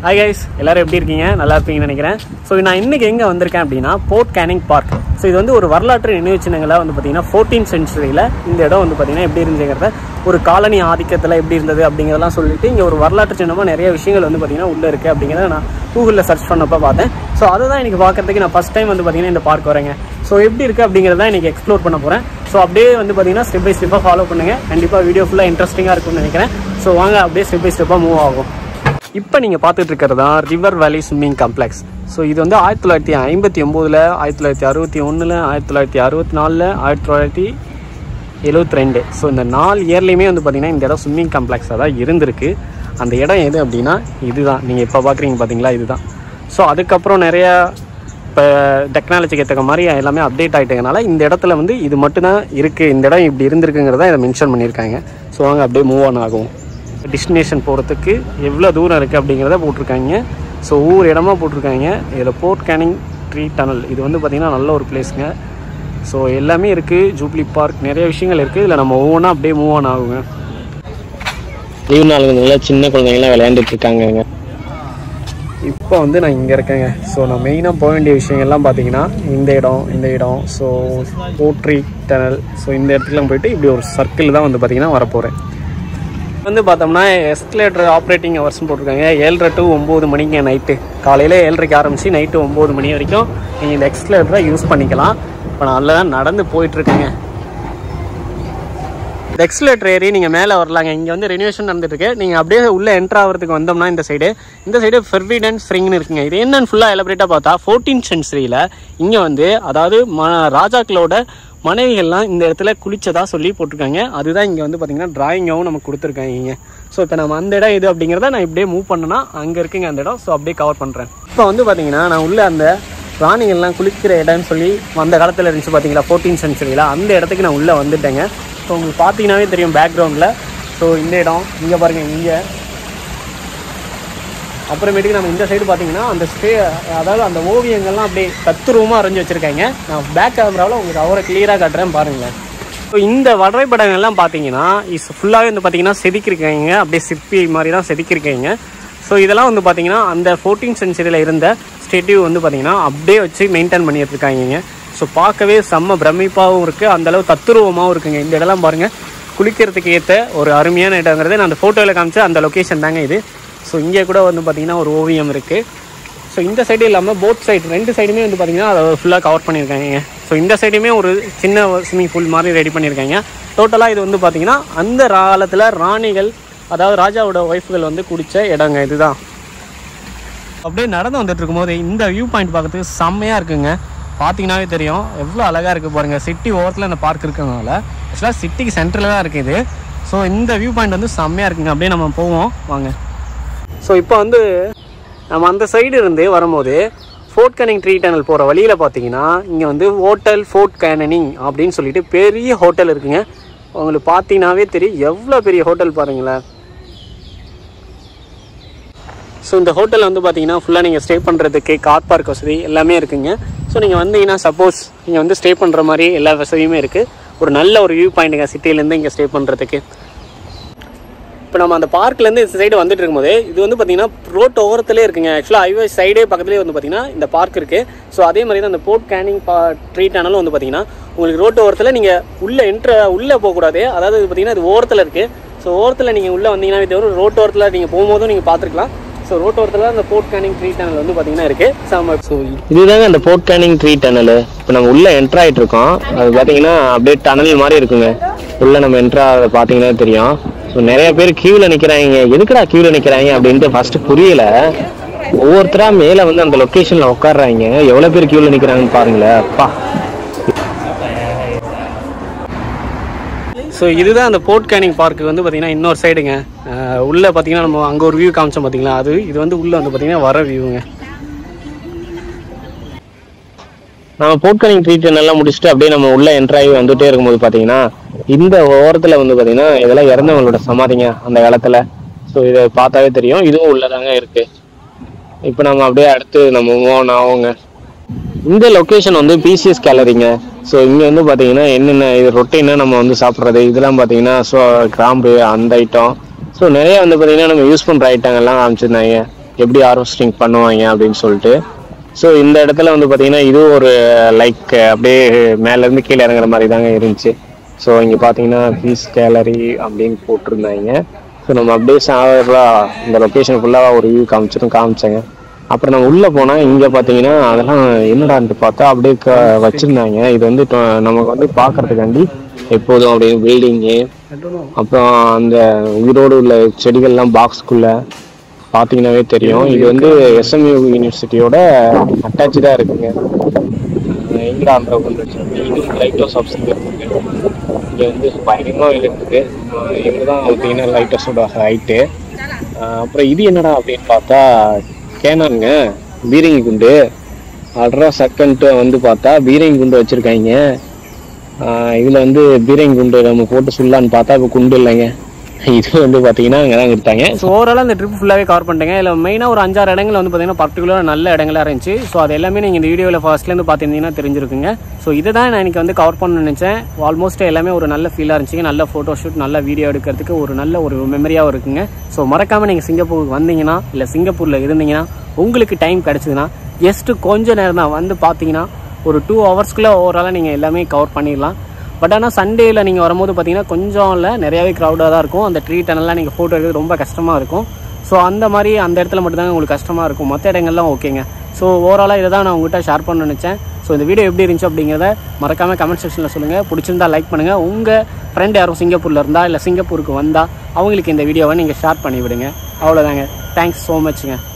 hi guys எல்லாரும் எப்படி இருக்கீங்க நல்லா இருப்பீங்கன்னு நினைக்கிறேன் ஸோ நான் இன்னைக்கு எங்கே வந்திருக்கேன் அப்படின்னா போர்ட் கேனிங் பார்க் ஸோ இது வந்து ஒரு வரலாற்று நினைவு சின்னங்களாக வந்து பார்த்தீங்கன்னா ஃபோர்டீன் சென்ச்சுரியில் இந்த இடம் வந்து பார்த்தீங்கன்னா எப்படி இருந்துங்கிறத ஒரு காலனி ஆதிக்கத்தில் எப்படி இருந்தது அப்படிங்கிறதெல்லாம் சொல்லிட்டு இங்கே ஒரு வரலாற்று சின்னமாக நிறைய விஷயங்கள் வந்து பார்த்தீங்கன்னா உள்ளே இருக்குது அப்படிங்கிறத நான் கூகுளில் சர்ச் பண்ணப்போ பார்த்தேன் ஸோ அதை தான் எனக்கு பார்க்கறதுக்கு நான் ஃபஸ்ட் டைம் வந்து பார்த்தீங்கன்னா இந்த பார்க் வரேங்க ஸோ எப்படி இருக்குது அப்படிங்கிறத இன்னைக்கு எக்ஸ்ப்ளோர் பண்ண போகிறேன் ஸோ அப்படியே வந்து பார்த்தீங்கன்னா ஸ்டெப் பை ஸ்டெப்பாக ஃபாலோ பண்ணுங்கள் கண்டிப்பாக வீடியோ ஃபுல்லாக இன்ட்ரெஸ்டிங்காக இருக்கும்னு நினைக்கிறேன் ஸோ வாங்க அப்படியே ஸ்டெப் பை ஸ்டெப்பாக மூவ் ஆகும் இப்போ நீங்கள் பார்த்துட்டு இருக்கிறது தான் ரிவர் வேலி ஸ்விம்மிங் காம்ப்ளெக்ஸ் ஸோ இது வந்து ஆயிரத்தி தொள்ளாயிரத்தி ஐம்பத்தி ஒம்போதில் ஆயிரத்தி தொள்ளாயிரத்தி அறுபத்தி ஒன்றில் ஆயிரத்தி தொள்ளாயிரத்தி அறுபத்தி நாலில் ஆயிரத்தி தொள்ளாயிரத்தி எழுபத்தி ரெண்டு ஸோ இந்த நாலு இயர்லேயுமே வந்து பார்த்திங்கன்னா இந்த இடம் ஸ்விம்மிங் காம்ப்ளெக்ஸாக தான் இருந்திருக்கு அந்த இடம் எது அப்படின்னா இதுதான் நீங்கள் இப்போ பார்க்குறீங்க பார்த்தீங்களா இதுதான் ஸோ அதுக்கப்புறம் நிறைய இப்போ டெக்னாலஜிக்கு ஏற்ற மாதிரி எல்லாமே அப்டேட் ஆகிட்டதுனால இந்த இடத்துல வந்து இது மட்டும்தான் இருக்குது இந்த இடம் இப்படி இருந்திருக்குங்கிறத இதை மென்ஷன் பண்ணியிருக்காங்க ஸோ வாங்க அப்படியே மூவ் ஆன் ஆகும் டெஸ்டினேஷன் போகிறதுக்கு எவ்வளோ தூரம் இருக்குது அப்படிங்கிறத போட்டிருக்காங்க ஸோ ஒவ்வொரு இடமா போட்டிருக்காங்க இதில் போர்ட் கேனிங் ட்ரீ டனல் இது வந்து பார்த்திங்கன்னா நல்ல ஒரு பிளேஸுங்க ஸோ எல்லாமே இருக்குது ஜூப்ளி பார்க் நிறைய விஷயங்கள் இருக்குது இதில் நம்ம ஒவ்வொன்றா அப்படியே மூவ் ஆன் ஆகுங்க லீவ் நாளுங்க நல்லா சின்ன குழந்தைங்களாம் விளையாண்டுட்டு இருக்காங்கங்க இப்போ வந்து நான் இங்கே இருக்கேங்க ஸோ நான் மெயினாக போக வேண்டிய விஷயங்கள்லாம் பார்த்தீங்கன்னா இந்த இடம் இந்த இடம் ஸோ போட்ரி டனல் ஸோ இந்த இடத்துக்குலாம் போயிட்டு இப்படி ஒரு சர்க்கிள் தான் வந்து பார்த்தீங்கன்னா வரப்போகிறேன் வந்து பார்த்தோம்னா எஸ்கலேட்டர் ஆப்ரேட்டிங் ஹவர்ஸ்னு போட்டிருக்காங்க ஏழரை டு ஒம்பது மணிக்கு நைட்டு காலையில் ஏழரைக்கு ஆரம்பித்து நைட்டு ஒம்பது மணி வரைக்கும் நீங்கள் இந்த எக்ஸ்கலேட்டரை யூஸ் பண்ணிக்கலாம் இப்போ நான் அதில் தான் நடந்து போயிட்டுருக்கேங்க இந்த எக்ஸ்லேட்டர் ஏறி நீங்கள் மேலே வரலாங்க இங்கே வந்து ரெனிவேஷன் நடந்துட்டு இருக்கு நீங்கள் அப்படியே உள்ளே என்ட்ரு ஆகிறதுக்கு வந்தோம்னா இந்த சைடு இந்த சைடு ஃபெர்விடன் ஸ்ப்ரிங்னு இருக்குங்க இது என்னன்னு ஃபுல்லாக எலபரேட்டாக பார்த்தா ஃபோர்டீன் சென்ச்சுரியில் இங்கே வந்து அதாவது ம ராஜாக்களோட மனைவிகள்லாம் இந்த இடத்துல குளிச்சதா சொல்லி போட்டிருக்காங்க அதுதான் இங்கே வந்து பார்த்தீங்கன்னா டிராயிங்காகவும் நமக்கு கொடுத்துருக்காங்க இங்கே ஸோ இப்போ நம்ம அந்த இடம் எது அப்படிங்கிறத நான் இப்படியே மூவ் பண்ணனா அங்கே இருக்குங்க அந்த இடம் ஸோ அப்படியே கவர் பண்ணுறேன் இப்போ வந்து பார்த்தீங்கன்னா நான் உள்ள அந்த ராணிகள்லாம் குளிக்கிற இடம்னு சொல்லி அந்த காலத்தில் இருந்துச்சு பார்த்தீங்களா ஃபோர்டீன் சென்ச்சுரியில் அந்த இடத்துக்கு நான் உள்ளே வந்துட்டேங்க ஸோ உங்களுக்கு பார்த்தீங்கன்னாவே தெரியும் பேக்ரவுண்டில் ஸோ இந்த இடம் இங்கே பாருங்கள் இங்கே அப்புறமேட்டுக்கு நம்ம இந்த சைடு பார்த்தீங்கன்னா அந்த ஸ்டே அதாவது அந்த ஓவியங்கள்லாம் அப்படியே தத்துருவமாக அரைஞ்சு வச்சுருக்காங்க நான் பேக் கேமராவில் உங்களுக்கு அவரை கிளியராக காட்டுறேன் பாருங்களேன் ஸோ இந்த வரைபடங்கள்லாம் பார்த்தீங்கன்னா இஸ் ஃபுல்லாகவே வந்து பார்த்தீங்கன்னா செதுக்கியிருக்காங்க அப்படியே சிற்பி மாதிரி தான் செதுக்கியிருக்காங்க ஸோ இதெல்லாம் வந்து பார்த்தீங்கன்னா அந்த ஃபோர்டீன் சென்ச்சுரியில் இருந்த ஸ்டேட்டிவ் வந்து பார்த்தீங்கன்னா அப்படியே வச்சு மெயின்டைன் பண்ணிட்டு இருக்காங்க ஸோ பார்க்கவே செம்ம பிரமிப்பாகவும் இருக்குது அந்தளவு தத்துருவமாகவும் இருக்குங்க இந்த இடம்லாம் பாருங்கள் குளிக்கிறதுக்கு ஏற்ற ஒரு அருமையான இடங்கிறது நான் அந்த ஃபோட்டோவில் காமிச்ச அந்த லொக்கேஷன் தாங்க இது ஸோ இங்கே கூட வந்து பார்த்திங்கன்னா ஒரு ஓவியம் இருக்குது ஸோ இந்த சைடு இல்லாமல் போத் சைடு ரெண்டு சைடுமே வந்து பார்த்திங்கன்னா அதை ஃபுல்லாக கவர் பண்ணியிருக்காங்க ஸோ இந்த சைடுமே ஒரு சின்ன ஸ்விம்மிங் பூல் மாதிரி ரெடி பண்ணியிருக்காங்க டோட்டலாக இது வந்து பார்த்திங்கன்னா அந்த காலத்தில் ராணிகள் அதாவது ராஜாவோட ஒய்ஃப்கள் வந்து குடித்த இடங்க இதுதான் அப்படியே நடந்து வந்துட்டு இருக்கும்போது இந்த வியூ பாயிண்ட் பார்க்கறதுக்கு செம்மையாக இருக்குங்க பார்த்தீங்கன்னாவே தெரியும் எவ்வளோ அழகாக இருக்குது பாருங்கள் சிட்டி ஓரத்தில் இந்த பார்க் இருக்கிறதுனால ஆக்சுவலாக சிட்டிக்கு சென்டரில் தான் இருக்குது இது ஸோ இந்த வியூ பாயிண்ட் வந்து செம்மையாக இருக்குங்க அப்படியே நம்ம போவோம் வாங்க ஸோ இப்போ வந்து நம்ம அந்த சைடு இருந்து வரும்போது ஃபோர்ட் கேனிங் ட்ரீ டனல் போகிற வழியில் பார்த்தீங்கன்னா இங்கே வந்து ஹோட்டல் ஃபோர்ட் கேனனிங் அப்படின்னு சொல்லிட்டு பெரிய ஹோட்டல் இருக்குங்க உங்களுக்கு பார்த்தீங்கன்னாவே தெரியும் எவ்வளோ பெரிய ஹோட்டல் பாருங்களேன் ஸோ இந்த ஹோட்டல் வந்து பார்த்தீங்கன்னா ஃபுல்லாக நீங்கள் ஸ்டே பண்ணுறதுக்கு கார் பார்க் வசதி எல்லாமே இருக்குங்க ஸோ நீங்கள் வந்தீங்கன்னா சப்போஸ் நீங்கள் வந்து ஸ்டே பண்ணுற மாதிரி எல்லா வசதியுமே இருக்குது ஒரு நல்ல ஒரு வியூ பாயிண்ட்டுங்க சிட்டிலேருந்து இங்கே ஸ்டே பண்ணுறதுக்கு இப்போ நம்ம அந்த பார்க்லேருந்து இந்த சைடு வந்துட்டு இருக்கும்போது இது வந்து பார்த்தீங்கன்னா ரோட் ஓரத்துலேயே இருக்குங்க ஆக்சுவலாக ஹைவே சைடே பக்கத்துலேயே வந்து பார்த்தீங்கன்னா இந்த பார்க் இருக்குது ஸோ அதே மாதிரி தான் அந்த போர்ட் கேனிங் பா ட்ரீ டனலும் வந்து பார்த்தீங்கன்னா உங்களுக்கு ரோட்டு ஓரத்தில் நீங்கள் உள்ளே என்ட்ரு உள்ளே போகக்கூடாது அதாவது இது பார்த்தீங்கன்னா இது ஓரத்தில் இருக்குது ஸோ ஓரத்தில் நீங்கள் உள்ளே வந்தீங்கன்னா தவிர ரோட்டு ஓரத்தில் நீங்கள் போகும்போதும் நீங்கள் பார்த்துருக்கலாம் ஸோ ரோட்டு ஓரத்தில் அந்த போர்ட் கேனிங் ட்ரீ டனல் வந்து பார்த்தீங்கன்னா இருக்குது செம்ம ஸோ இதுதாங்க அந்த போர்ட் கேனிங் ட்ரீ டனல் இப்போ நம்ம உள்ள என்ட்ரு ஆயிட்டு இருக்கோம் அது பார்த்தீங்கன்னா அப்படியே டனல் மாதிரி இருக்குங்க உள்ள நம்ம என்ட்ரு ஆகிறத பார்த்தீங்கன்னா தெரியும் ஸோ நிறைய பேர் கியூவில் நிற்கிறாங்க எதுக்குடா கியூவில் நிற்கிறாங்க அப்படின்ட்டு ஃபர்ஸ்ட் புரியல ஒவ்வொருத்தரா மேலே வந்து அந்த லொக்கேஷனில் உட்காடுறாங்க எவ்வளோ பேர் கியூவில் நிற்கிறாங்கன்னு பாருங்களேன் அப்பா ஸோ இதுதான் அந்த போர்ட் கேனிங் பார்க்கு வந்து பார்த்தீங்கன்னா இன்னொரு சைடுங்க உள்ளே பார்த்தீங்கன்னா நம்ம அங்கே ஒரு வியூ காமிச்சோம் பார்த்தீங்களா அது இது வந்து உள்ளே வந்து பார்த்தீங்கன்னா வர வியூங்க நம்ம போர்ட் கேனிங் ட்ரீ டனல்லாம் முடிச்சுட்டு அப்படியே நம்ம உள்ள என்ட்ரு ஆகி வந்துட்டே இருக்கும்போது பார்த்தீங்கன்னா இந்த ஓரத்தில் வந்து பார்த்தீங்கன்னா இதெல்லாம் இறந்தவங்களோட சமாதிங்க அந்த காலத்தில் ஸோ இதை பார்த்தாவே தெரியும் இதுவும் உள்ளதாங்க இருக்கு இப்போ நம்ம அப்படியே அடுத்து நம்ம மூவ் ஆகுங்க இந்த லொக்கேஷன் வந்து பிசிஎஸ் கேலரிங்க ஸோ இங்கே வந்து பார்த்தீங்கன்னா என்னென்ன இது ரொட்டீனாக நம்ம வந்து சாப்பிட்றது இதெல்லாம் பார்த்தீங்கன்னா ஸோ கிராம்பு அந்த ஐட்டம் ஸோ நிறைய வந்து பார்த்தீங்கன்னா நம்ம யூஸ் பண்ணுற ஐட்டங்கள்லாம் காமிச்சிருந்தாங்க எப்படி ஹார்வெஸ்டிங் பண்ணுவாங்க அப்படின்னு சொல்லிட்டு ஸோ இந்த இடத்துல வந்து பார்த்தீங்கன்னா இது ஒரு லைக் அப்படியே மேலேருந்து கீழே இறங்குற மாதிரி தாங்க இருந்துச்சு ஸோ இங்கே பார்த்தீங்கன்னா பீஸ் கேலரி அப்படின்னு போட்டிருந்தாங்க ஸோ நம்ம அப்படியே சாவரா இந்த லொக்கேஷன் ஃபுல்லாக ஒரு வியூ காமிச்சிடும் காமிச்சாங்க அப்புறம் நம்ம உள்ளே போனால் இங்கே பார்த்தீங்கன்னா அதெல்லாம் என்னடான்ட்டு பார்த்தா அப்படியே க வச்சுருந்தாங்க இது வந்து டொ- நமக்கு வந்து பார்க்கறதுக்காண்டி எப்போதும் அப்படியே பில்டிங்கு அப்புறம் அந்த உயிரோடு உள்ள செடிகள்லாம் பாக்ஸ்க்குள்ள பார்த்தீங்கன்னாவே தெரியும் இது வந்து எஸ்எம்யூ யூனிவர்சிட்டியோட அட்டாச்சாக இருக்குங்க அஹ் எங்கடா அந்த கொண்டு வச்சிருக்கு இது லைட் ஹவுஸ் ஆப்ஷன் இருக்கு இங்கே வந்து பயங்கரமாக இருக்குது இவங்க தான் பார்த்தீங்கன்னா லைட் ஹவுஸோட ஹைட்டு அப்புறம் இது என்னடா அப்படின்னு பார்த்தா கேனானுங்க பீரங்கி குண்டு அல்ட்ரா செகண்ட் வந்து பார்த்தா பீரங்கி குண்டு வச்சுருக்காங்க இதில் வந்து பீரங்கி குண்டு நம்ம போட்டு சுடலான்னு பார்த்தா இப்போ குண்டு இல்லைங்க இது வந்து பார்த்தீங்கன்னா அங்கே தான் கொடுத்தாங்க ஸோ ஓவராலாக இந்த ட்ரிப் ஃபுல்லாகவே கவர் பண்ணிட்டேங்க இதில் மெயினாக ஒரு அஞ்சாறு இடங்கள் வந்து பார்த்தீங்கன்னா பர்டிகுலராக நல்ல இடங்களா இருந்துச்சு ஸோ அது எல்லாமே நீங்கள் இந்த வீடியோவில் ஃபர்ஸ்ட்லேருந்து பார்த்துருந்தீங்கன்னா தெரிஞ்சிருக்குங்க ஸோ இதை தான் நான் இன்னைக்கு வந்து கவர் பண்ண நினச்சேன் ஆல்மோஸ்ட் எல்லாமே ஒரு நல்ல ஃபீலாக இருந்துச்சுங்க நல்ல ஃபோட்டோ ஷூட் நல்ல வீடியோ எடுக்கிறதுக்கு ஒரு நல்ல ஒரு மெமரியாகவும் இருக்குங்க ஸோ மறக்காமல் நீங்கள் சிங்கப்பூருக்கு வந்தீங்கன்னா இல்லை சிங்கப்பூரில் இருந்தீங்கன்னா உங்களுக்கு டைம் கிடச்சிதுன்னா ஜஸ்ட்டு கொஞ்ச நேரம் தான் வந்து பார்த்தீங்கன்னா ஒரு டூ ஹவர்ஸ்க்குள்ளே ஓவராலாக நீங்கள் எல்லாமே கவர் பண்ணிடலாம் பட் ஆனால் சண்டேயில் நீங்கள் வரும்போது பார்த்தீங்கன்னா கொஞ்சம் இல்லை நிறையாவே க்ரௌடாக தான் இருக்கும் அந்த ட்ரீ டனல்லாம் நீங்கள் ஃபோட்டோ எடுக்கிறது ரொம்ப கஷ்டமாக இருக்கும் ஸோ அந்த மாதிரி அந்த இடத்துல மட்டும்தாங்க உங்களுக்கு கஷ்டமாக இருக்கும் மற்ற இடங்கள்லாம் ஓகேங்க ஸோ ஓவராலாக இதை தான் நான் உங்கள்கிட்ட ஷேர் பண்ண நினச்சேன் ஸோ இந்த வீடியோ எப்படி இருந்துச்சு அப்படிங்கிறத மறக்காமல் கமெண்ட் செக்ஷனில் சொல்லுங்கள் பிடிச்சிருந்தா லைக் பண்ணுங்கள் உங்கள் ஃப்ரெண்ட் யாரும் சிங்கப்பூரில் இருந்தால் இல்லை சிங்கப்பூருக்கு வந்தால் அவங்களுக்கு இந்த வீடியோவை நீங்கள் ஷேர் பண்ணி விடுங்க அவ்வளோதாங்க தேங்க்ஸ் ஸோ மச்ங்க